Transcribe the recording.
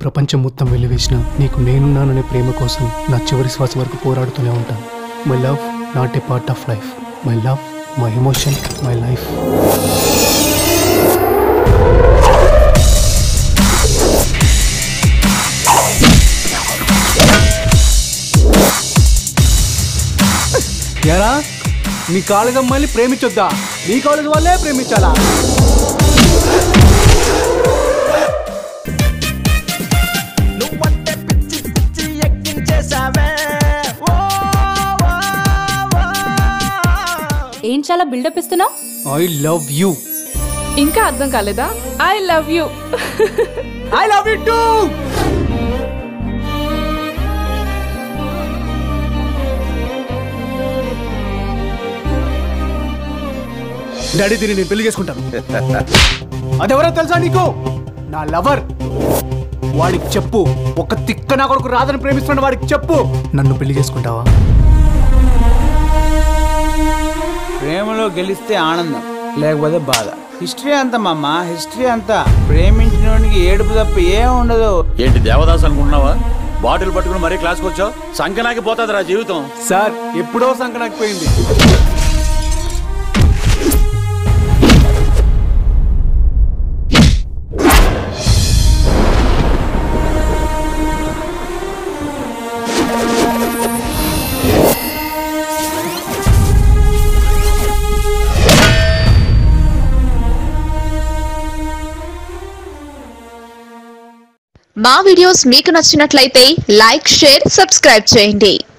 ప్రపంచం మొత్తం వెలివేసిన నీకు నేనున్నాననే ప్రేమ కోసం నా చివరి శ్వాస వరకు పోరాడుతూనే ఉంటాను my love not a part of life my love my emotion my life ఎరా మీ కాలేజ్ అమ్మాయిని ప్రేమించొద్దా మీ కాలేజ్ వాళ్ళే ప్రేమించాలా నువ్వంటే పిచ్చి పిచ్చి ఎక్కించేసావే ఓ, ఓ, ఓ. ఏం చాలా బిల్డప్ ఇస్తున్నావు ఐ లవ్ యూ ఇంకా అర్థం కాలేదా I love you I love you too daddy దీన్ని నేను పెళ్లి చేసుకుంటాను అదెవరో తెలుసా నీకు నా లవర్ వాడికి చెప్పు ఒక తిక్క నా కొడుకు రాదని ప్రేమిస్తున్న వాడికి చెప్పు నన్ను పెళ్లి చేసుకుంటావా ప్రేమలో గెలిస్తే ఆనందం లేకపోతే బాధ హిస్టరీ అంతా మామ హిస్టరీ అంతా ప్రేమించినోడికి ఏడుపు తప్ప ఏం ఉండదు ఏంటి దేవదాస్ అనుకుంటున్నావా బాటిల్ పట్టుకుని మరీ క్లాస్కి వచ్చావు సంకనాకి పోతుంది రా జీవితం సార్ ఎప్పుడో సంకనాకపోయింది మా వీడియోస్ మీకు నచ్చినట్లయితే లైక్ షేర్ సబ్స్క్రైబ్ చేయండి